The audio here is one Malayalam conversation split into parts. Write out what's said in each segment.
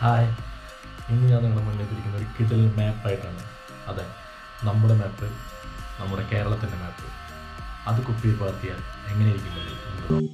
ഹായ് ഇന്ന് ഞാൻ നിങ്ങളുടെ മുന്നിൽ എത്തിയിരിക്കുന്ന ഒരു കിഡിൽ മാപ്പായിട്ടാണ് അതെ നമ്മുടെ മാപ്പ് നമ്മുടെ കേരളത്തിൻ്റെ മാപ്പ് അത് കുപ്പിയിൽ പകർത്തിയാൽ എങ്ങനെയിരിക്കുന്നത് എന്ന് നോക്കാം.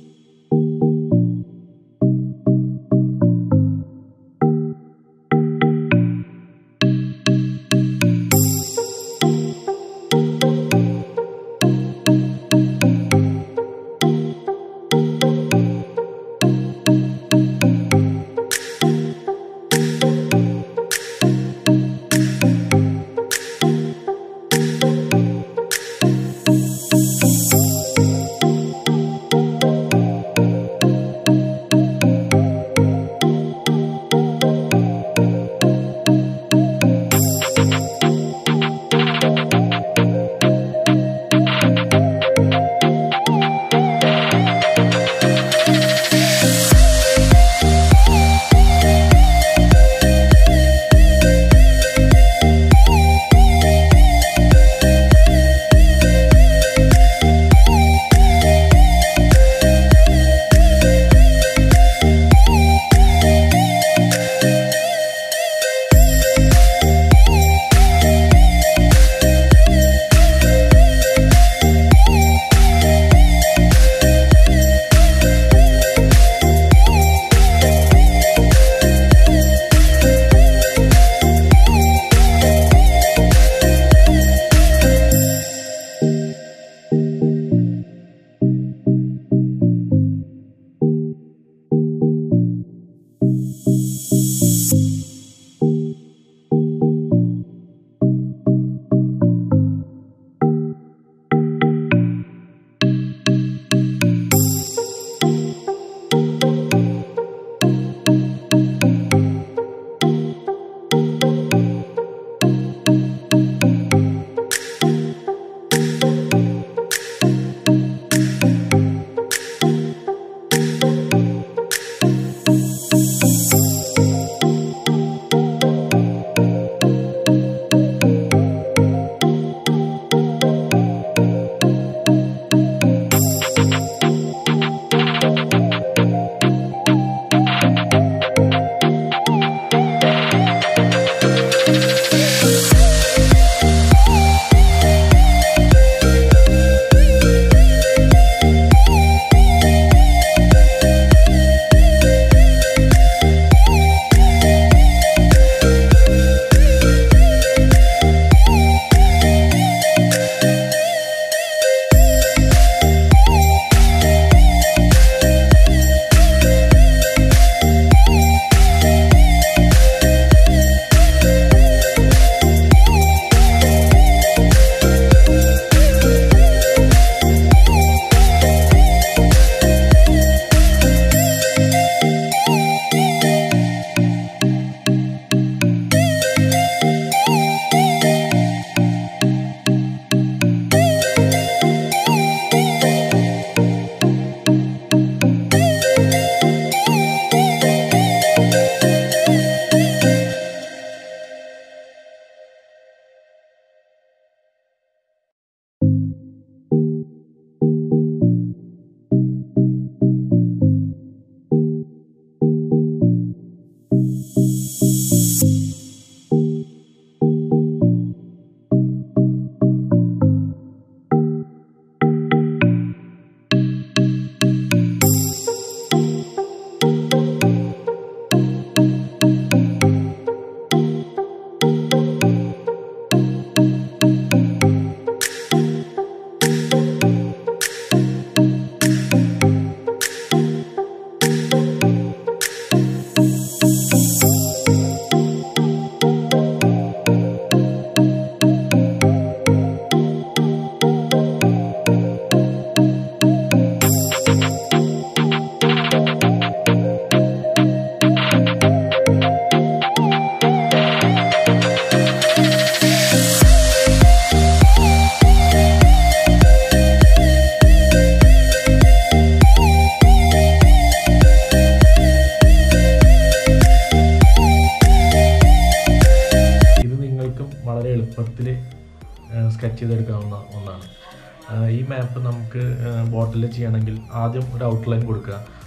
ഇത് നിങ്ങൾക്കും വളരെ എളുപ്പത്തിൽ സ്കെച്ച് ചെയ്തെടുക്കാവുന്ന ഒന്നാണ് ആ, ഈ മാപ്പ് നമുക്ക് ബോട്ടിൽ ചെയ്യണമെങ്കിൽ ആദ്യം ഒരു ഔട്ട്ലൈൻ കൊടുക്കുക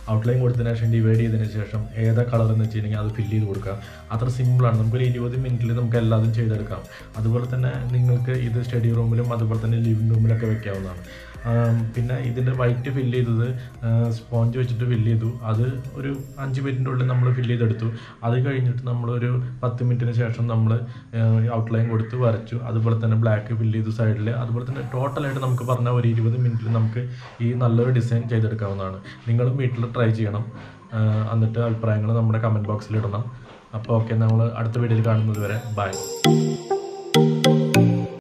ഔട്ട്ലൈൻ കൊടുത്തതിന് ശേഷം ഡിവൈഡ് ചെയ്തതിന് ശേഷം ഏതാ കളർ എന്ന് വെച്ചിട്ടുണ്ടെങ്കിൽ അത് ഫില്ല് ചെയ്ത് കൊടുക്കുക അത്ര സിമ്പിളാണ് നമുക്കൊരു ഇരുപത് മിനിറ്റിൽ നമുക്ക് എല്ലാതും ചെയ്തെടുക്കാം അതുപോലെ തന്നെ നിങ്ങൾക്ക് ഇത് സ്റ്റഡി റൂമിലും അതുപോലെ തന്നെ ലിവിംഗ് റൂമിലൊക്കെ വെക്കാവുന്നതാണ് ആം, പിന്നെ ഇതിൻ്റെ വൈറ്റ് ഫില്ല് ചെയ്തത് സ്പോഞ്ച് വെച്ചിട്ട് ഫില്ല് ചെയ്തു അത് ഒരു അഞ്ച് മിനിറ്റിൻ്റെ ഉള്ളിൽ നമ്മൾ ഫില്ല് ചെയ്തെടുത്തു അത് കഴിഞ്ഞിട്ട് നമ്മളൊരു പത്ത് മിനിറ്റിന് ശേഷം നമ്മൾ ഔട്ട്ലൈൻ കൊടുത്ത് വരച്ചു അതുപോലെ തന്നെ ബ്ലാക്ക് ഫില്ല് ചെയ്തു സൈഡിൽ അതുപോലെ തന്നെ ടോട്ടലായിട്ട് നമുക്ക് പറഞ്ഞ ഒരു ഇരുപത് മിനിറ്റിൽ നമുക്ക് ഈ നല്ലൊരു ഡിസൈൻ ചെയ്തെടുക്കാവുന്നതാണ് നിങ്ങളും വീട്ടിൽ ട്രൈ ചെയ്യണം ആ, എന്നിട്ട് അഭിപ്രായങ്ങൾ നമ്മുടെ കമൻറ്റ് ബോക്സിൽ ഇടണം അപ്പോൾ ഓക്കെ നമ്മൾ അടുത്ത വീഡിയോയിൽ കാണുന്നത് വരെ ബൈ